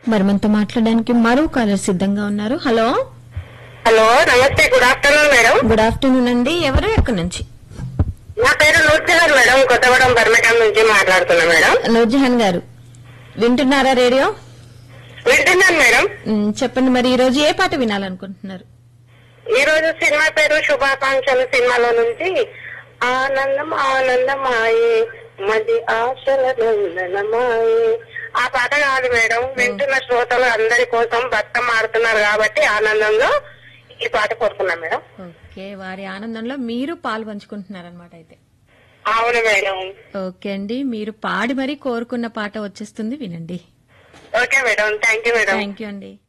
మరి మనతో మాట్లాడడానికి మరో కాలర్ సిద్ధంగా ఉన్నారు హలో హలో నమస్తే good afternoon madam good afternoon అండి ఎవరు ఎక్కడి నుంచి నా పేరు నూర్జహాన్ మేడం కొత్తగూడెం బర్మటం నుంచి మాట్లాడుతున్నా మేడం నూర్జహాన్ గారు వింటున్నారా రేడియో వింటున్నాను మేడం మ్, చెప్పండి మరి ఈ రోజు ఏ పాట వినాలనుకుంటున్నారు ఈ రోజు సినిమా పేరు శుభాకాంక్షలు సినిమాలో నుంచి ఆనందం ఆనందమాయే మది ఆశల నందనమాయే ఆ పాట కాదు మేడం వింటున్న శ్రోతలు అందరి కోసం బతుకమ్మ ఆడుతున్నారు కాబట్టి ఆనందంలో ఈ పాట కోరుకున్నాం మేడం ఓకే వారి ఆనందంలో మీరు పాలు పంచుకుంటున్నారనమాట అయితే అవును మేడం ఓకే అండి మీరు పాడి మరీ కోరుకున్న పాట వచ్చేస్తుంది వినండి okay madam thank you madam thank you అండి